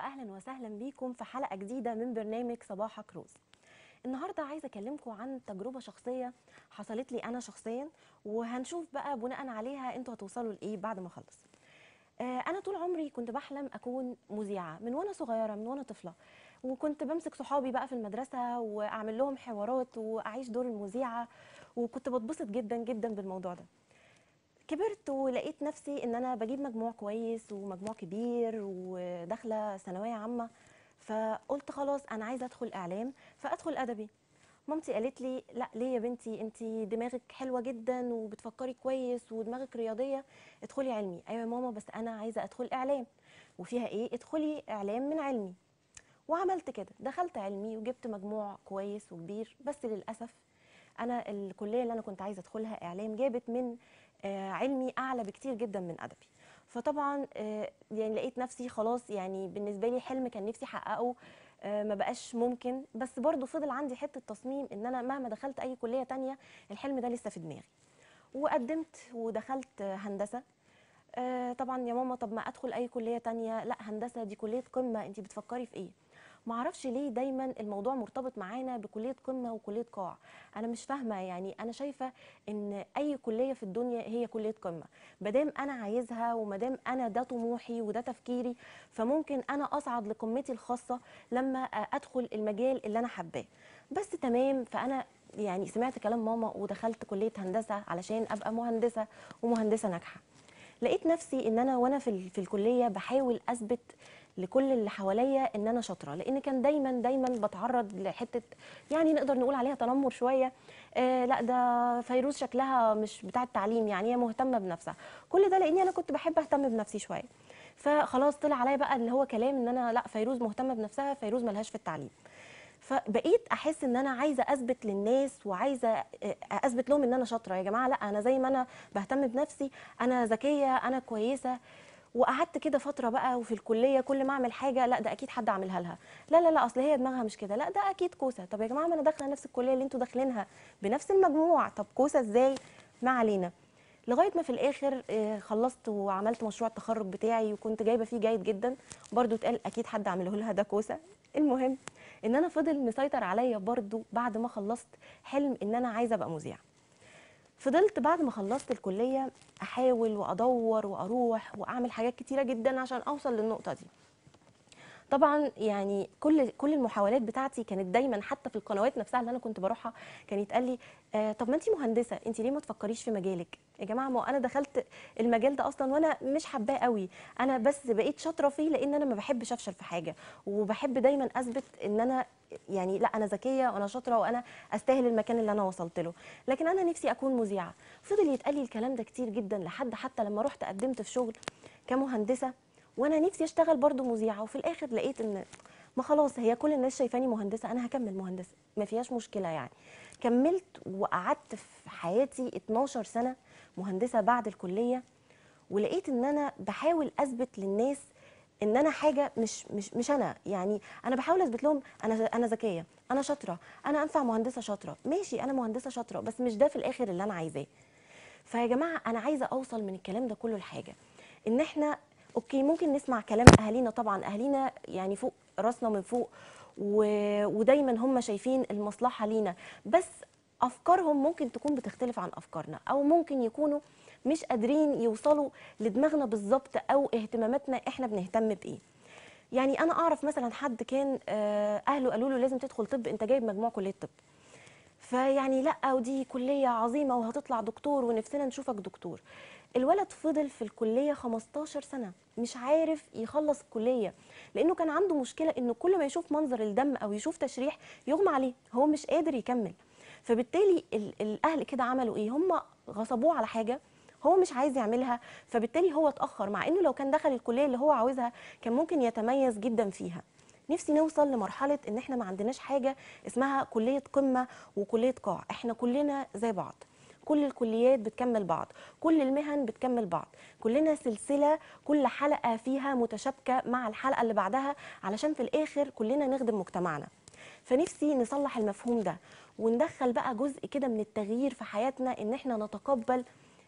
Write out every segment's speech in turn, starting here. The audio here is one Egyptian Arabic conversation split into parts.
واهلا وسهلا بيكم في حلقه جديده من برنامج صباحك روز النهارده عايزه اكلمكم عن تجربه شخصيه حصلت لي انا شخصيا وهنشوف بقى بناء عليها انتوا هتوصلوا لايه بعد ما اخلص آه، انا طول عمري كنت بحلم اكون مذيعه من وانا صغيره من وانا طفله وكنت بمسك صحابي بقى في المدرسه واعمل لهم حوارات واعيش دور المذيعه وكنت بتبسط جدا جدا بالموضوع ده كبرت ولقيت نفسي ان انا بجيب مجموع كويس ومجموع كبير وداخله ثانويه عامه فقلت خلاص انا عايزه ادخل اعلام فادخل ادبي مامتي قالت لي لا ليه يا بنتي انت دماغك حلوه جدا وبتفكري كويس ودماغك رياضيه ادخلي علمي ايوه يا ماما بس انا عايزه ادخل اعلام وفيها ايه ادخلي اعلام من علمي وعملت كده دخلت علمي وجبت مجموع كويس وكبير بس للاسف انا الكليه اللي انا كنت عايزه ادخلها اعلام جابت من آه، علمي اعلى بكتير جدا من ادبي فطبعا آه، يعني لقيت نفسي خلاص يعني بالنسبه لي حلم كان نفسي احققه آه، ما بقاش ممكن بس برضو فضل عندي حته تصميم ان انا مهما دخلت اي كليه تانية الحلم ده لسه في دماغي وقدمت ودخلت آه، هندسه آه، طبعا يا ماما طب ما ادخل اي كليه تانية لا هندسه دي كليه قمه انت بتفكري في ايه معرفش ليه دايما الموضوع مرتبط معانا بكليه قمه وكليه قاع انا مش فاهمه يعني انا شايفه ان اي كليه في الدنيا هي كليه قمه مادام انا عايزها ومادام انا ده طموحي وده تفكيري فممكن انا اصعد لقمتي الخاصه لما ادخل المجال اللي انا حباه بس تمام فانا يعني سمعت كلام ماما ودخلت كليه هندسه علشان ابقى مهندسه ومهندسه ناجحه لقيت نفسي ان انا وانا في ال- في الكليه بحاول اثبت لكل اللي حواليا ان انا شاطره لان كان دايما دايما بتعرض لحته يعني نقدر نقول عليها تنمر شويه آه لا ده فيروز شكلها مش بتاعه تعليم يعني هي مهتمه بنفسها كل ده لاني انا كنت بحب اهتم بنفسي شويه فخلاص طلع عليا بقى اللي هو كلام ان انا لا فيروز مهتمه بنفسها فيروز ملهاش في التعليم فبقيت احس ان انا عايزه اثبت للناس وعايزه آه، اثبت لهم ان انا شاطره يا جماعه لا انا زي ما انا بهتم بنفسي انا ذكيه انا كويسه وقعدت كده فتره بقى وفي الكليه كل ما اعمل حاجه لا ده اكيد حد عاملها لها لا لا لا اصل هي دماغها مش كده لا ده اكيد كوسه طب يا جماعه ما انا داخله نفس الكليه اللي انتوا داخلينها بنفس المجموع طب كوسه ازاي ما علينا لغايه ما في الاخر آه، خلصت وعملت مشروع التخرج بتاعي وكنت جايبه فيه جيد جدا برضو اتقال اكيد حد عامله لها ده كوسه المهم ان انا فضل مسيطر عليا برضو بعد ما خلصت حلم ان انا عايزه ابقى مذيعه فضلت بعد ما خلصت الكليه احاول وادور واروح واعمل حاجات كتيره جدا عشان اوصل للنقطه دي طبعا يعني كل كل المحاولات بتاعتي كانت دايما حتى في القنوات نفسها اللي انا كنت بروحها كان يتقال لي آه طب ما انت مهندسه انت ليه ما تفكريش في مجالك يا جماعه ما هو انا دخلت المجال ده اصلا وانا مش حباه قوي انا بس بقيت شاطره فيه لان انا ما بحبش افشل في حاجه وبحب دايما اثبت ان انا يعني لا انا ذكيه وانا شاطره وانا استاهل المكان اللي انا وصلت له لكن انا نفسي اكون مذيعه فضل يتقال لي الكلام ده كتير جدا لحد حتى لما رحت قدمت في شغل كمهندسه وانا نفسي اشتغل برضو مذيعه وفي الاخر لقيت ان ما خلاص هي كل الناس شايفاني مهندسه انا هكمل مهندسه ما فيهاش مشكله يعني كملت وقعدت في حياتي 12 سنه مهندسه بعد الكليه ولقيت ان انا بحاول اثبت للناس ان انا حاجه مش مش مش انا يعني انا بحاول اثبت لهم انا انا ذكيه انا شاطره انا انفع مهندسه شاطره ماشي انا مهندسه شاطره بس مش ده في الاخر اللي انا عايزاه فيا جماعه انا عايزه اوصل من الكلام ده كله لحاجه ان احنا اوكي ممكن نسمع كلام اهالينا طبعا اهالينا يعني فوق راسنا من فوق و... ودايما هم شايفين المصلحه لينا بس افكارهم ممكن تكون بتختلف عن افكارنا او ممكن يكونوا مش قادرين يوصلوا لدماغنا بالظبط او اهتماماتنا احنا بنهتم بايه يعني انا اعرف مثلا حد كان آه، اهله قالوا له لازم تدخل طب انت جايب مجموع كليه طب فيعني لا ودي كلية عظيمة وهتطلع دكتور ونفسنا نشوفك دكتور الولد فضل في الكلية 15 سنة مش عارف يخلص الكلية لأنه كان عنده مشكلة إنه كل ما يشوف منظر الدم أو يشوف تشريح يغمى عليه هو مش قادر يكمل فبالتالي ال- الأهل كده عملوا إيه هم غصبوه على حاجة هو مش عايز يعملها فبالتالي هو اتأخر مع إنه لو كان دخل الكلية اللي هو عاوزها كان ممكن يتميز جدا فيها نفسي نوصل لمرحله ان احنا ما عندناش حاجه اسمها كليه قمه وكليه قاع احنا كلنا زي بعض كل الكليات بتكمل بعض كل المهن بتكمل بعض كلنا سلسله كل حلقه فيها متشابكه مع الحلقه اللي بعدها علشان في الاخر كلنا نخدم مجتمعنا فنفسي نصلح المفهوم ده وندخل بقى جزء كده من التغيير في حياتنا ان احنا نتقبل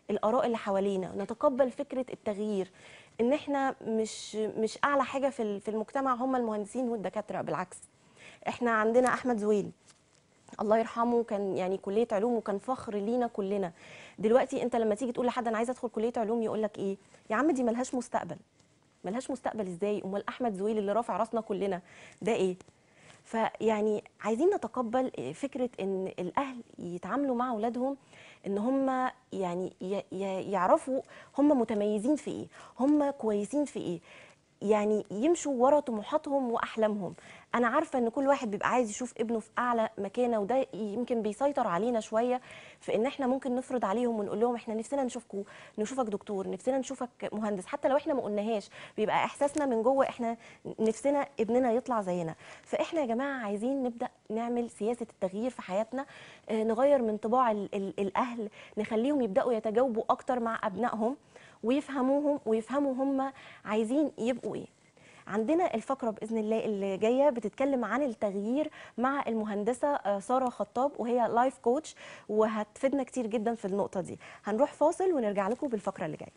الاراء اللي حوالينا نتقبل فكره التغيير ان احنا مش مش اعلى حاجه في ال- في المجتمع هم المهندسين والدكاتره بالعكس احنا عندنا احمد زويل الله يرحمه كان يعني كليه علوم وكان فخر لينا كلنا دلوقتي انت لما تيجي تقول لحد انا عايزه ادخل كليه علوم يقول لك ايه يا عم دي ملهاش مستقبل ملهاش مستقبل ازاي امال احمد زويل اللي رافع راسنا كلنا ده ايه فيعني عايزين نتقبل فكره ان الاهل يتعاملوا مع اولادهم ان هم يعني ي- ي- يعرفوا هم متميزين في ايه هم كويسين في ايه يعني يمشوا ورا طموحاتهم واحلامهم انا عارفه ان كل واحد بيبقى عايز يشوف ابنه في اعلى مكانه وده يمكن بيسيطر علينا شويه في ان احنا ممكن نفرض عليهم ونقول لهم احنا نفسنا نشوفكم نشوفك دكتور نفسنا نشوفك مهندس حتى لو احنا ما قلناهاش بيبقى احساسنا من جوه احنا نفسنا ابننا يطلع زينا فاحنا يا جماعه عايزين نبدا نعمل سياسه التغيير في حياتنا آه، نغير من طباع ال- ال- الاهل نخليهم يبداوا يتجاوبوا اكتر مع ابنائهم ويفهموهم ويفهموا هم عايزين يبقوا ايه عندنا الفقرة بإذن الله اللي جاية بتتكلم عن التغيير مع المهندسة آه، سارة خطاب وهي لايف كوتش وهتفيدنا كتير جدا في النقطة دي هنروح فاصل ونرجع لكم بالفقرة اللي جاية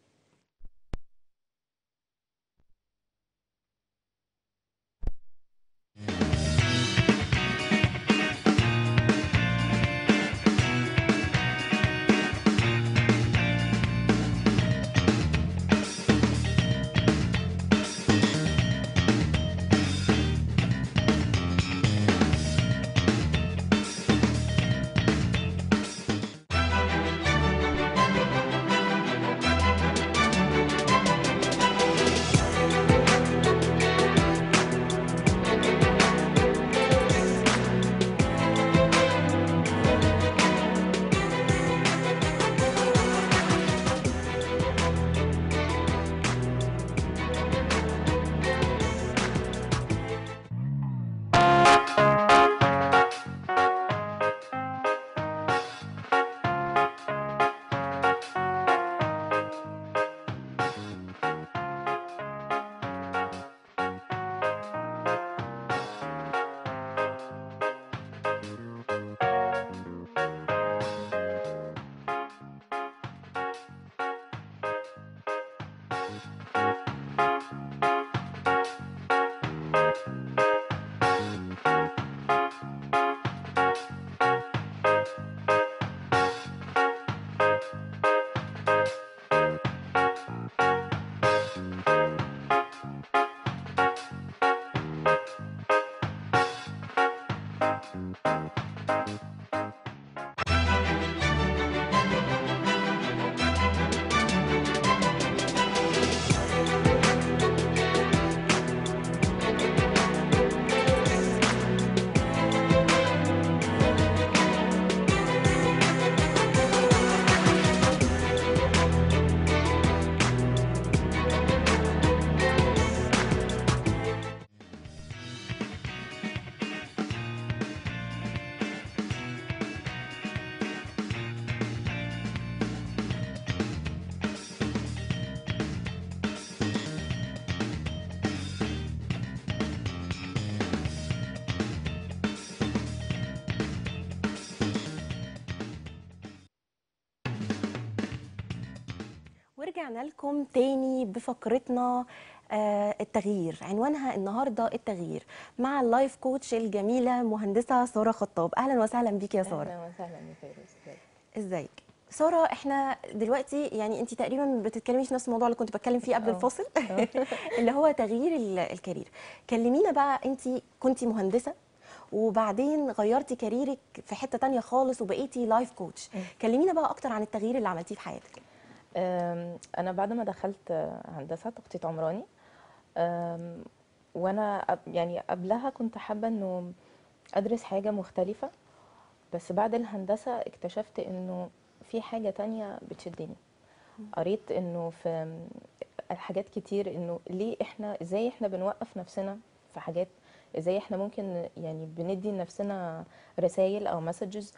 ورجعنا لكم تاني بفقرتنا آه، التغيير عنوانها النهارده التغيير مع اللايف كوتش الجميله مهندسه ساره خطاب اهلا وسهلا بيك يا ساره اهلا وسهلا يا فارس ازيك ساره احنا دلوقتي يعني انت تقريبا بتتكلمي في نفس الموضوع اللي كنت بتكلم فيه قبل اه. الفاصل اللي هو تغيير ال- الكارير كلمينا بقى انت كنتي مهندسه وبعدين غيرتي كاريرك في حته تانية خالص وبقيتي لايف كوتش كلمينا بقى اكتر عن التغيير اللي عملتيه في حياتك أم، انا بعد ما دخلت هندسه تخطيط عمراني أم، وانا قب- يعني قبلها كنت حابه انه ادرس حاجه مختلفه بس بعد الهندسه اكتشفت انه في حاجه تانية بتشدني قريت انه في حاجات كتير انه ليه احنا ازاي احنا بنوقف نفسنا في حاجات ازاي احنا ممكن يعني بندي لنفسنا رسائل او مسجز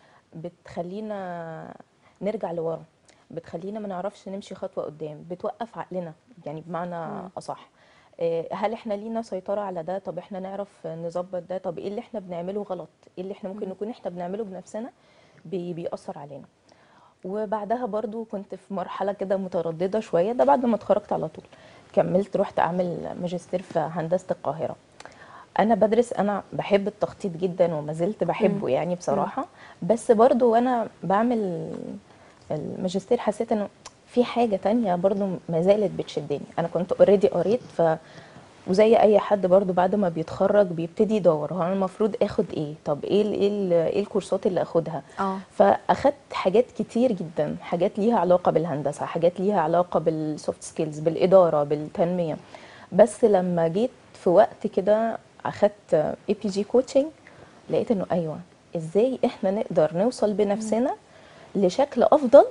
بتخلينا نرجع لورا بتخلينا ما نعرفش نمشي خطوه قدام بتوقف عقلنا يعني بمعنى اصح آه، هل احنا لينا سيطره على ده طب احنا نعرف نظبط ده طب ايه اللي احنا بنعمله غلط ايه اللي احنا ممكن نكون احنا بنعمله بنفسنا بي- بيأثر علينا وبعدها برضو كنت في مرحله كده متردده شويه ده بعد ما اتخرجت على طول كملت رحت اعمل ماجستير في هندسه القاهره انا بدرس انا بحب التخطيط جدا وما زلت بحبه يعني بصراحه بس برضو وانا بعمل الماجستير حسيت انه في حاجه تانية برضو ما زالت بتشدني انا كنت اوريدي قريت ف وزي اي حد برضو بعد ما بيتخرج بيبتدي يدور هو انا المفروض اخد ايه طب ايه ال ايه, ال ايه الكورسات اللي اخدها اه فاخدت حاجات كتير جدا حاجات ليها علاقه بالهندسه حاجات ليها علاقه بالسوفت سكيلز بالاداره بالتنميه بس لما جيت في وقت كده اخدت اي بي جي كوتشنج لقيت انه ايوه ازاي احنا نقدر نوصل بنفسنا لشكل افضل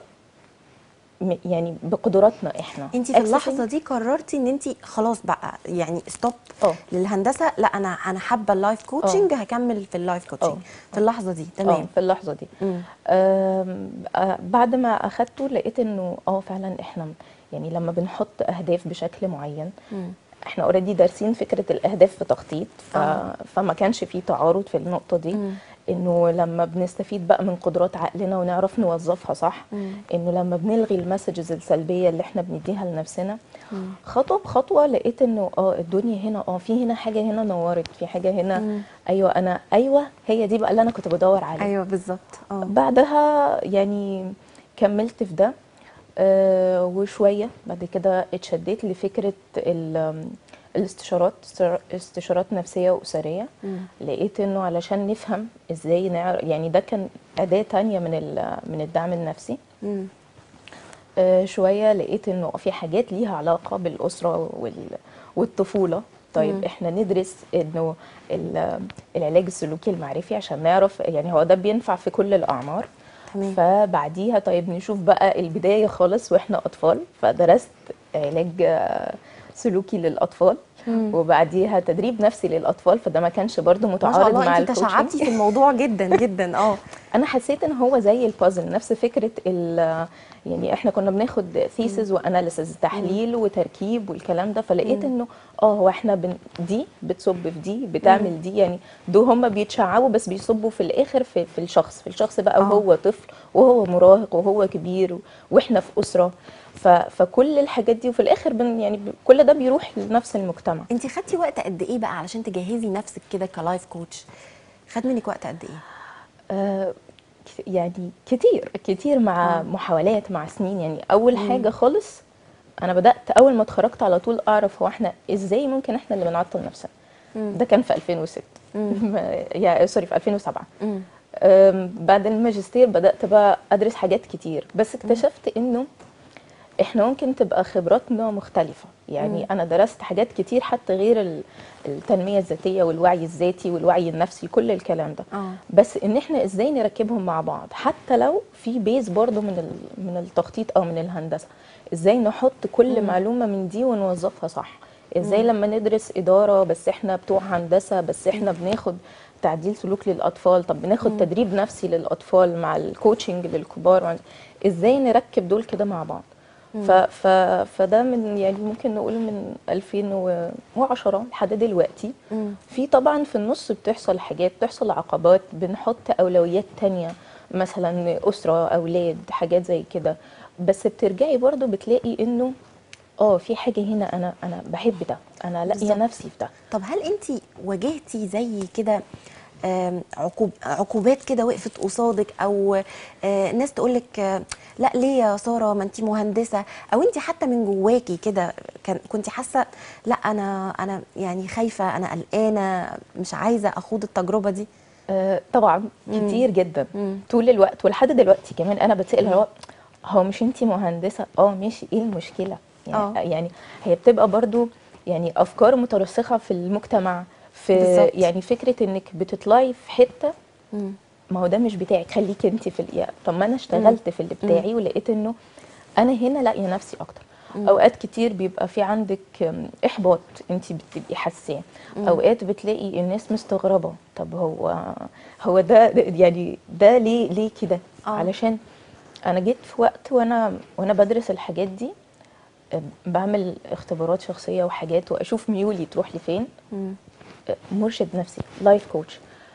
م- يعني بقدراتنا احنا انت في Accessing- اللحظه دي قررتي ان انت خلاص بقى يعني ستوب اه للهندسه لا انا انا حابه اللايف كوتشنج هكمل في اللايف كوتشنج في اللحظه دي اه تمام في اللحظه دي مم. آم، آه، بعد ما اخدته لقيت انه اه فعلا احنا يعني لما بنحط اهداف بشكل معين مم. احنا اوريدي دارسين فكره الاهداف في تخطيط ف... آه. فما كانش في تعارض في النقطه دي مم. انه لما بنستفيد بقى من قدرات عقلنا ونعرف نوظفها صح مم. انه لما بنلغي المسجز السلبيه اللي احنا بنديها لنفسنا مم. خطوه بخطوه لقيت انه اه الدنيا هنا اه في هنا حاجه هنا نورت في حاجه هنا مم. ايوه انا ايوه هي دي بقى اللي انا كنت بدور عليها ايوه بالظبط اه بعدها يعني كملت في ده آه، وشويه بعد كده اتشديت لفكره ال- الاستشارات استشار- استشارات نفسيه واسريه مم. لقيت انه علشان نفهم ازاي نعرف يعني ده كان اداه تانية من ال- من الدعم النفسي مم. آه، شويه لقيت انه في حاجات ليها علاقه بالاسره وال- والطفوله طيب مم. احنا ندرس انه ال- العلاج السلوكي المعرفي عشان نعرف يعني هو ده بينفع في كل الاعمار تمام فبعديها طيب نشوف بقى البدايه خالص واحنا اطفال فدرست علاج آه، سلوكي للاطفال مم. وبعديها تدريب نفسي للاطفال فده ما كانش برضو ما متعارض شاء الله مع انت الكوتشنج تشعبتي في الموضوع جدا جدا اه انا حسيت ان هو زي البازل نفس فكره ال يعني احنا كنا بناخد ثيسز واناليسز تحليل وتركيب والكلام ده فلقيت مم. انه اه هو احنا بن دي بتصب في دي بتعمل دي يعني دول هم بيتشعبوا بس بيصبوا في الاخر في, في الشخص في الشخص بقى آه. وهو طفل وهو مراهق وهو كبير و- واحنا في اسره ف فكل الحاجات دي وفي الاخر بن يعني ب- كل ده بيروح لنفس المجتمع انت خدتي وقت قد ايه بقى علشان تجهزي نفسك كده كلايف كوتش خد منك وقت قد ايه آه، كت- يعني كتير كتير مع آه. محاولات مع سنين يعني اول مم. حاجه خالص انا بدات اول ما اتخرجت على طول اعرف هو احنا ازاي ممكن احنا اللي بنعطل نفسنا مم. ده كان في 2006 مم. يا سوري في 2007 مم. أم، بعد الماجستير بدات بقى ادرس حاجات كتير بس اكتشفت انه احنا ممكن تبقى خبراتنا مختلفة يعني مم. انا درست حاجات كتير حتى غير ال- التنمية الذاتية والوعي الذاتي والوعي النفسي كل الكلام ده اه بس ان احنا ازاي نركبهم مع بعض حتى لو في بيز برضو من ال- من التخطيط او من الهندسه ازاي نحط كل مم. معلومه من دي ونوظفها صح ازاي مم. لما ندرس اداره بس احنا بتوع هندسه بس احنا بناخد تعديل سلوك للاطفال طب بناخد مم. تدريب نفسي للاطفال مع الكوتشنج للكبار مع- ازاي نركب دول كده مع بعض ف ف فده من يعني ممكن نقول من 2010 لحد دلوقتي مم. في طبعا في النص بتحصل حاجات بتحصل عقبات بنحط أولويات تانية مثلا أسرة أولاد حاجات زي كده بس بترجعي برضو بتلاقي إنه اه في حاجة هنا أنا أنا بحب ده أنا لاقية بالظبط. نفسي في ده طب هل انت واجهتي زي كده آم، عقوب عقوبات كده وقفت قصادك او آه، ناس تقول لك لا ليه يا ساره ما انت مهندسه او انت حتى من جواكي كده كان كنت حاسه لا انا انا يعني خايفه انا قلقانه مش عايزه اخوض التجربه دي آه طبعا مم. كتير جدا مم. طول الوقت ولحد دلوقتي كمان أنا بتسأل هو هو مش انتي مهندسة اه ماشي ايه المشكلة آه. يعني, يعني هي بتبقى برضو يعني أفكار مترسخة في المجتمع في بالظبط. يعني فكرة انك بتطلعي في حتة مم. ما هو ده مش بتاعك خليكي انت في ال- طب ما انا اشتغلت في اللي بتاعي ولقيت انه انا هنا لاقيه نفسي اكتر مم. اوقات كتير بيبقى في عندك ام، احباط انت بتبقي حاساه مم. اوقات بتلاقي الناس مستغربه طب هو هو ده يعني ده ليه ليه كده آه. علشان انا جيت في وقت وانا وانا بدرس الحاجات دي ام، بعمل اختبارات شخصيه وحاجات واشوف ميولي تروح لفين مم. مرشد نفسي لايف كوتش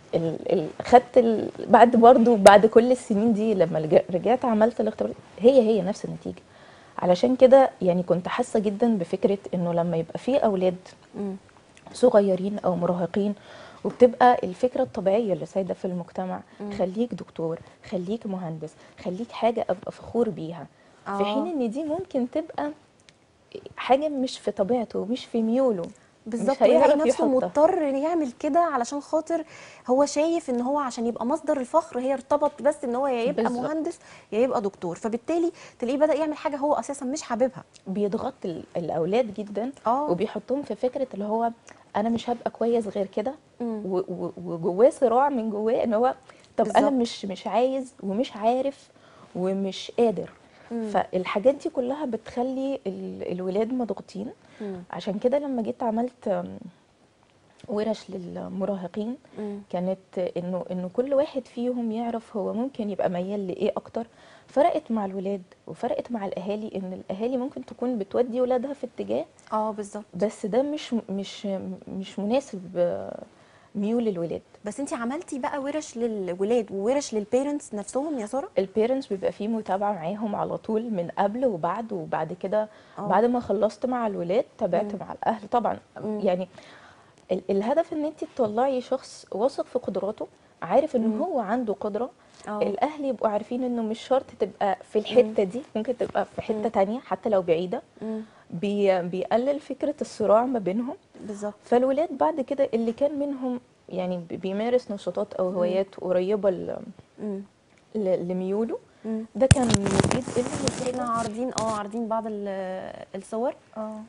ال... ال... خدت ال... بعد برضو بعد كل السنين دي لما لج- رجعت عملت الاختبار هي هي نفس النتيجه علشان كده يعني كنت حاسه جدا بفكره انه لما يبقى في اولاد مم. صغيرين او مراهقين وبتبقى الفكره الطبيعيه اللي سايده في المجتمع مم. خليك دكتور خليك مهندس خليك حاجه ابقى فخور بيها في آه. حين ان دي ممكن تبقى حاجه مش في طبيعته مش في ميوله بالظبط مش هيعرف ويلاقي نفسه يحطها. مضطر يعمل كده علشان خاطر هو شايف ان هو عشان يبقى مصدر الفخر هي ارتبط بس ان هو يا يبقى بالظبط. مهندس يا يبقى دكتور فبالتالي تلاقيه بدأ يعمل حاجة هو اساسا مش حاببها بيضغط ال- الاولاد جدا اه وبيحطهم في فكره اللي هو انا مش هبقى كويس غير كده مم. و- و- وجواه صراع من جواه ان هو طب انا بالظبط. مش مش عايز ومش عارف ومش قادر مم. فالحاجات دي كلها بتخلي ال- الولاد مضغوطين مم. عشان كده لما جيت عملت آم، ورش للمراهقين مم. كانت انه انه كل واحد فيهم يعرف هو ممكن يبقى ميال لايه اكتر فرقت مع الولاد وفرقت مع الاهالي ان الاهالي ممكن تكون بتودي ولادها في اتجاه اه بالظبط بس ده مش مش مش مناسب آه، ميول الولاد بس انت عملتي بقى ورش للولاد وورش للبيرنتس نفسهم يا ساره البيرنتس بيبقى فيه متابعه معاهم على طول من قبل وبعد وبعد كده اه. بعد ما خلصت مع الولاد تابعت مم. مع الاهل طبعا مم. يعني ال- الهدف ان انت تطلعي شخص واثق في قدراته عارف ان مم. هو عنده قدره اه الاهل يبقوا عارفين انه مش شرط تبقى في الحته دي ممكن تبقى في حته مم. تانية حتى لو بعيده مم. بي بيقلل فكره الصراع ما بينهم بالظبط فالولاد بعد كده اللي كان منهم يعني بي- بيمارس نشاطات او هوايات قريبه ل- مم. ل- لميوله مم. ده كان مفيد اللي احنا عارضين اه عارضين بعض ال- الصور اه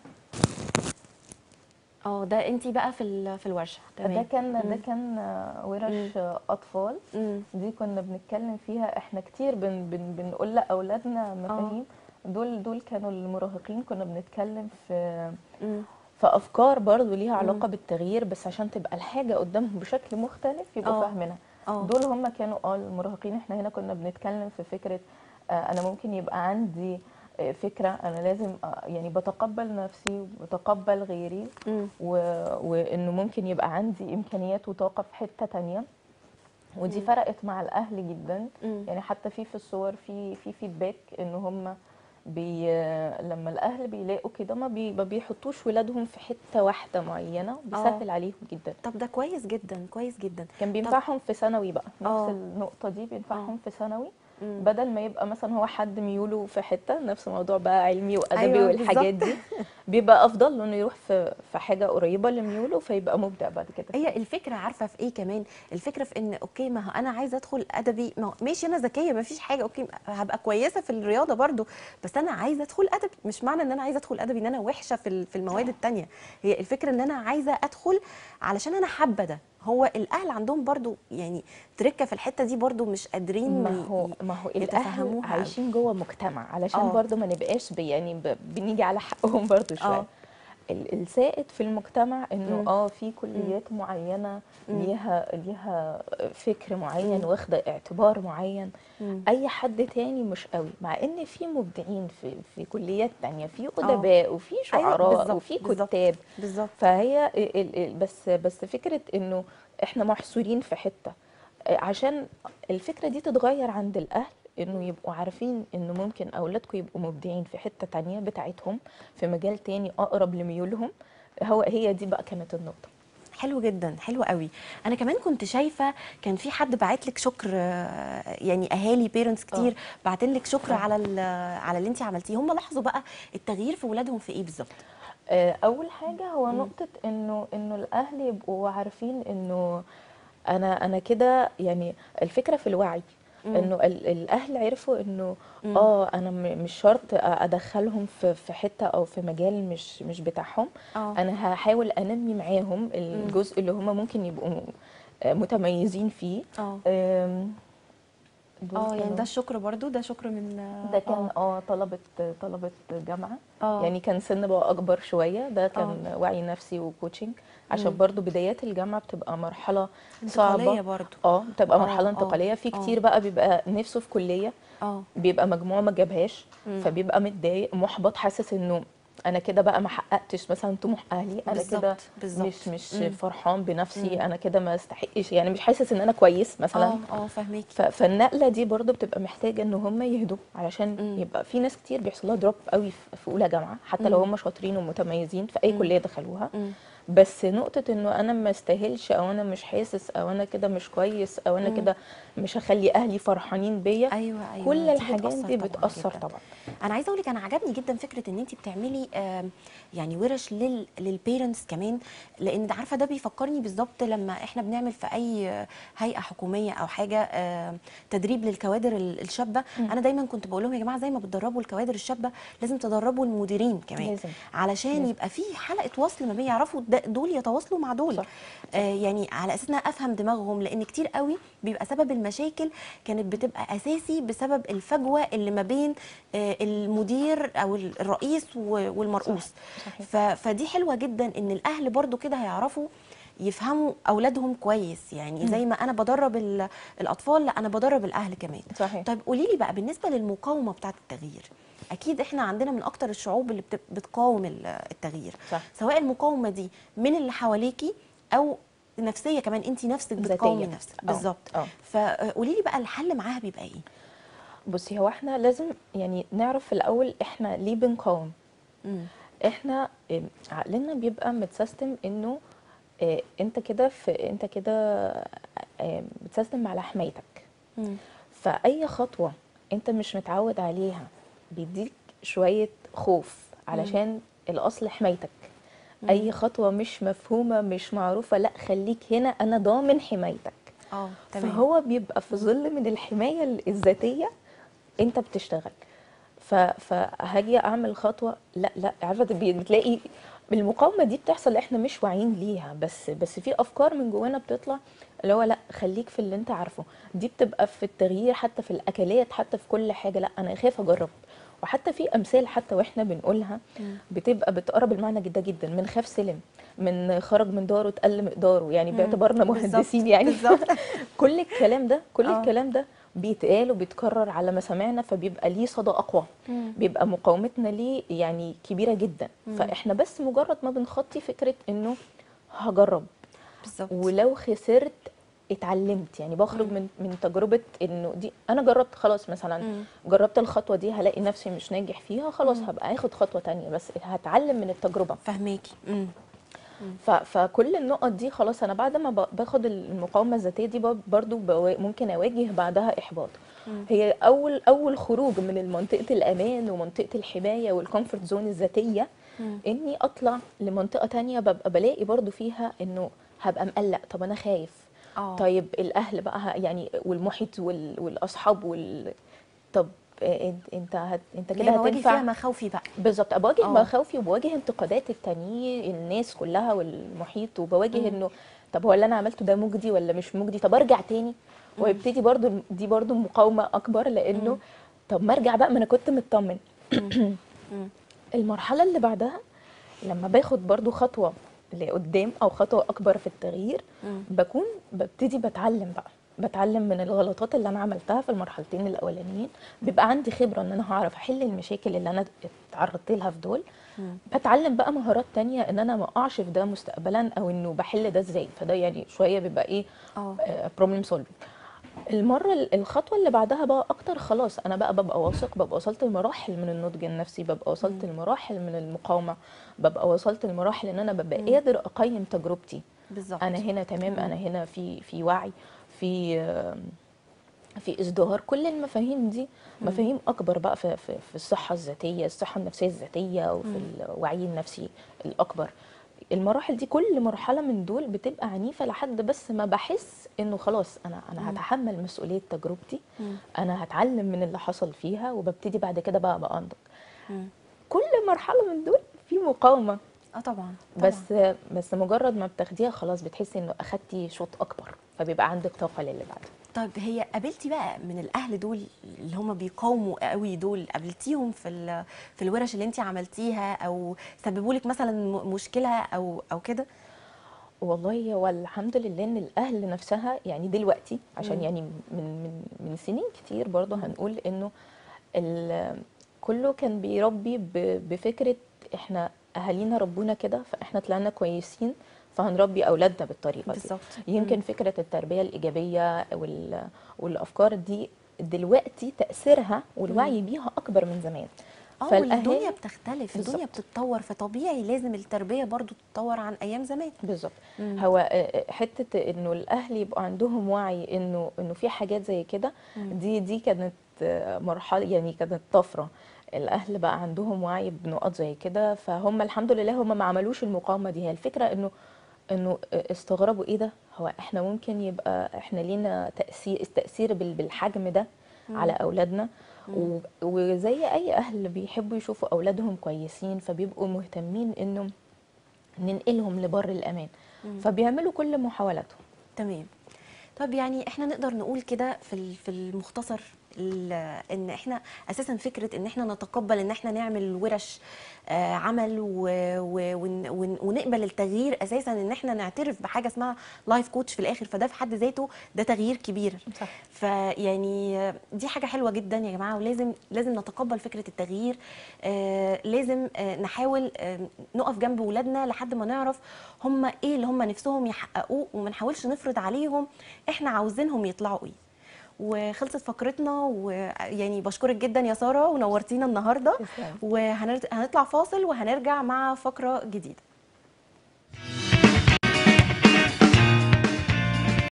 اه ده انت بقى في ال- في الورشه ده تمام كان ده مم. كان آه، مم. ورش آه، اطفال مم. دي كنا بنتكلم فيها احنا كتير بن بن بنقول لاولادنا مفاهيم دول دول كانوا المراهقين كنا بنتكلم في مم. في افكار برضو ليها مم. علاقه بالتغيير بس عشان تبقى الحاجه قدامهم بشكل مختلف يبقوا اه. فاهمينها اه دول هم كانوا اه المراهقين احنا هنا كنا بنتكلم في فكره آه انا ممكن يبقى عندي آه، فكره انا لازم آه يعني بتقبل نفسي وبتقبل غيري مم. و... وانه ممكن يبقى عندي امكانيات وطاقه في حته تانية ودي مم. فرقت مع الاهل جدا مم. يعني حتى في في الصور في في فيدباك ان هم بي لما الاهل بيلاقوا كده ما, بي ما بيحطوش ولادهم في حته واحده معينه بيسهل عليهم جدا طب ده كويس جدا كويس جدا كان بينفعهم في ثانوي بقى نفس آه. النقطه دي بينفعهم في ثانوي مم. بدل ما يبقى مثلا هو حد ميوله في حته نفس موضوع بقى علمي وادبي أيوة والحاجات دي بيبقى افضل له انه يروح في في حاجه قريبه لميوله فيبقى مبدع بعد كده هي الفكره عارفه في ايه كمان الفكره في ان اوكي ما هو انا عايزه ادخل ادبي ما هو ماشي انا ذكيه ما فيش حاجه اوكي هبقى كويسه في الرياضه برضو بس انا عايزه ادخل ادبي مش معنى ان انا عايزه ادخل ادبي ان انا وحشه في ال- في المواد التانية هي الفكره ان انا عايزه ادخل علشان انا حابه ده هو الاهل عندهم برضو يعني تركه في الحته دي برضو مش قادرين ما ي- هو ي- ما هو الاهل يتفهموها. عايشين جوه مجتمع علشان آه. برضو ما نبقاش بي يعني ب- بنيجي على حقهم برضو شويه آه. ال- السائد في المجتمع انه مم. اه في كليات معينه مم. ليها ليها فكر معين مم. واخده اعتبار معين مم. اي حد تاني مش قوي مع ان في مبدعين في في كليات تانية في ادباء وفي شعراء بالظبط، وفي بالظبط. كتاب بالظبط فهي ال- ال- ال- بس بس فكره انه احنا محصورين في حته آه، عشان الفكره دي تتغير عند الاهل انه يبقوا عارفين انه ممكن اولادكم يبقوا مبدعين في حته تانية بتاعتهم في مجال تاني اقرب لميولهم هو هي دي بقى كانت النقطه حلو جدا حلو قوي انا كمان كنت شايفه كان في حد باعت لك شكر آه، يعني اهالي بيرنتس كتير باعتين لك شكر آه. على ال- على اللي انت عملتيه هم لاحظوا بقى التغيير في ولادهم في ايه بالظبط آه، اول حاجه هو مم. نقطه انه انه الاهل يبقوا عارفين انه انا انا كده يعني الفكره في الوعي مم. انه ال- الاهل عرفوا انه مم. اه انا م- مش شرط ادخلهم في في حته او في مجال مش مش بتاعهم اه انا هحاول انمي معاهم الجزء اللي هم ممكن يبقوا آه، متميزين فيه اه آم، دول اه يعني كانوا- ده الشكر برضو ده شكر من ده كان اه اه طلبه طلبه جامعه اه يعني كان سن بقى اكبر شويه ده كان وعي نفسي وكوتشنج عشان مم. برضو بدايات الجامعه بتبقى مرحله انتقاليه صعبه برضو اه بتبقى آه، مرحله آه، انتقاليه في آه. كتير بقى بيبقى نفسه في كليه اه بيبقى مجموعه ما جابهاش مم. فبيبقى متضايق محبط حاسس انه انا كده بقى ما حققتش مثلا طموح اهلي انا كده بالظبط بالظبط مش مش مم. فرحان بنفسي مم. انا كده ما استحقش يعني مش حاسس ان انا كويس مثلا اه اه فاهماكي ف- فالنقله دي برضو بتبقى محتاجه ان هم يهدوا علشان مم. يبقى في ناس كتير بيحصل لها دروب قوي في في اولى جامعه حتى لو مم. هم شاطرين ومتميزين في اي مم. كليه دخلوها مم. بس نقطه انه انا ما استاهلش او انا مش حاسس او انا كده مش كويس او انا مم. كده مش هخلي اهلي فرحانين بيا ايوه ايوه كل دي الحاجات دي طبعاً بتاثر جداً. طبعا انا عايزه اقول لك انا عجبني جدا فكره ان انت بتعملي آم، يعني ورش لل للبيرنتس كمان لان ده عارفه ده بيفكرني بالظبط لما احنا بنعمل في اي آه، هيئه حكوميه او حاجه آم، تدريب للكوادر ال- الشابه مم. انا دايما كنت بقول لهم يا جماعه زي ما بتدربوا الكوادر الشابه لازم تدربوا المديرين كمان لازم علشان لازم. يبقى في حلقه وصل ما بين يعرفوا ده- دول يتواصلوا مع دول صح. آه يعني على اساس ان أنا افهم دماغهم لان كتير قوي بيبقى سبب المشاكل كانت بتبقى اساسي بسبب الفجوه اللي ما بين آه المدير او ال- الرئيس و- والمرؤوس صحيح. ف- فدي حلوه جدا ان الاهل برضو كده هيعرفوا يفهموا اولادهم كويس يعني زي ما انا بدرب ال- الاطفال لا انا بدرب الاهل كمان صحيح طيب قولي لي بقى بالنسبه للمقاومه بتاعه التغيير اكيد احنا عندنا من اكتر الشعوب اللي بت- بتقاوم ال- التغيير صح سواء المقاومه دي من اللي حواليكي او نفسيه كمان انت نفسك بتقاومي ذاتية. نفسك آه، بالظبط اه فقولي لي بقى الحل معاها بيبقى ايه بصي هو احنا لازم يعني نعرف في الاول احنا ليه بنقاوم مم. احنا ام، عقلنا بيبقى متسيستم انه اه، انت كده في انت كده اه، متسيستم على حمايتك مم. فاي خطوه انت مش متعود عليها بيديك شويه خوف علشان الاصل حمايتك اي خطوه مش مفهومه مش معروفه لا خليك هنا انا ضامن حمايتك اه تمام فهو بيبقى في ظل من الحمايه ال- الذاتيه انت بتشتغل ف- فهاجي اعمل خطوه لا لا عارفه بي- بتلاقي المقاومه دي بتحصل احنا مش واعيين ليها بس بس في افكار من جوانا بتطلع اللي هو لا خليك في اللي انت عارفه دي بتبقى في التغيير حتى في الاكلات حتى في كل حاجه لا انا خايف اجرب وحتى في امثال حتى واحنا بنقولها مم. بتبقى بتقرب المعنى جدا جدا من خاف سلم من خرج من داره تقل مقداره يعني مم. باعتبارنا بالظبط، مهندسين يعني بالظبط كل الكلام ده كل آه. الكلام ده بيتقال وبيتكرر على مسامعنا فبيبقى ليه صدى اقوى مم. بيبقى مقاومتنا ليه يعني كبيره جدا مم. فاحنا بس مجرد ما بنخطي فكره انه هجرب بالظبط ولو خسرت اتعلمت يعني بخرج مم. من من تجربه انه دي انا جربت خلاص مثلا مم. جربت الخطوه دي هلاقي نفسي مش ناجح فيها خلاص مم. هبقى اخد خطوه تانية بس هتعلم من التجربه فهماكي مم. ف- فكل النقط دي خلاص انا بعد ما ب- باخد المقاومه الذاتيه دي ب- برضو بوا- ممكن اواجه بعدها احباط مم. هي اول اول خروج من منطقه الامان ومنطقه الحمايه والكومفورت زون الذاتيه مم. اني اطلع لمنطقه تانية ببقى بلاقي برضو فيها انه هبقى مقلق طب انا خايف اه طيب الاهل بقى ه- يعني والمحيط وال- والاصحاب وال طب آه، انت انت هت... انت اللي كده بواجه هتنفع فيها مخاوفي بقى بالظبط بواجه آه. مخاوفي وبواجه انتقادات التانيين الناس كلها والمحيط وبواجه مم. انه طب هو اللي انا عملته ده مجدي ولا مش مجدي طب ارجع تاني مم. ويبتدي برضو دي برضو مقاومه اكبر لانه مم. طب ما ارجع بقى ما انا كنت مطمن مم. مم. المرحله اللي بعدها لما باخد برضو خطوه لقدام او خطوه اكبر في التغيير مم. بكون ببتدي بتعلم بقى بتعلم من الغلطات اللي انا عملتها في المرحلتين الاولانيين بيبقى عندي خبره ان انا هعرف احل المشاكل اللي انا اتعرضت لها في دول مم. بتعلم بقى مهارات تانية ان انا ما اقعش في ده مستقبلا او انه بحل ده ازاي فده يعني شويه بيبقى ايه اه بروبلم سولفينج المره ال- الخطوه اللي بعدها بقى اكتر خلاص انا بقى ببقى واثق ببقى وصلت لمراحل من النضج النفسي ببقى وصلت مم. لمراحل من المقاومه ببقى وصلت لمراحل ان انا ببقى مم. قادر اقيم تجربتي بالظبط انا هنا تمام مم. انا هنا في في وعي في آم، في ازدهار كل المفاهيم دي مم. مفاهيم اكبر بقى في في, في الصحه الذاتيه الصحه النفسيه الذاتيه وفي مم. الوعي النفسي الاكبر المراحل دي كل مرحله من دول بتبقى عنيفه لحد بس ما بحس انه خلاص انا انا مم. هتحمل مسؤوليه تجربتي مم. انا هتعلم من اللي حصل فيها وببتدي بعد كده بقى ابقى انضج مم. كل مرحله من دول في مقاومه اه طبعا طبعا بس بس مجرد ما بتاخديها خلاص بتحسي انه اخدتي شوط اكبر فبيبقى عندك طاقه للي بعده طيب هي قابلتي بقى من الاهل دول اللي هم بيقاوموا قوي دول قابلتيهم في ال- في الورش اللي انت عملتيها او سببوا لك مثلا م- مشكله او او كده والله هو الحمد لله ان الاهل نفسها يعني دلوقتي عشان مم. يعني من من من سنين كتير برضه مم. هنقول انه ال- كله كان بيربي ب- بفكره احنا اهالينا ربونا كده فاحنا طلعنا كويسين فهنربي اولادنا بالطريقه دي بالظبط يمكن فكره التربيه الايجابيه وال... والافكار دي دلوقتي تاثيرها والوعي بيها اكبر من زمان اه فالأهالي- والدنيا بتختلف الدنيا بالظبط. بتتطور فطبيعي لازم التربيه برضو تتطور عن ايام زمان بالظبط مم. هو آه، حته انه الاهل يبقوا عندهم وعي انه انه في حاجات زي كده مم. دي دي كانت آه، مرحله يعني كانت طفره الاهل بقى عندهم وعي بنقط زي كده فهم الحمد لله هم ما عملوش المقاومه دي هي الفكره انه انه استغربوا ايه ده هو احنا ممكن يبقى احنا لينا تاثير التاثير بال- بالحجم ده على اولادنا و- وزي اي اهل بيحبوا يشوفوا اولادهم كويسين فبيبقوا مهتمين انه ننقلهم لبر الامان فبيعملوا كل محاولاتهم تمام طب يعني احنا نقدر نقول كده في ال- في المختصر ال- ان احنا اساسا فكره ان احنا نتقبل ان احنا نعمل ورش آه، عمل و- و- ون- ون- ونقبل التغيير اساسا ان احنا نعترف بحاجه اسمها لايف كوتش في الاخر فده في حد ذاته ده تغيير كبير صح. فيعني آه، دي حاجه حلوه جدا يا جماعه ولازم لازم نتقبل فكره التغيير آه، لازم آه، نحاول آه، نقف جنب ولادنا لحد ما نعرف هم ايه اللي هم نفسهم يحققوه وما نحاولش نفرض عليهم احنا عاوزينهم يطلعوا ايه وخلصت فقرتنا ويعني بشكرك جدا يا ساره ونورتينا النهارده تسلمي. وهنطلع فاصل وهنرجع مع فقره جديده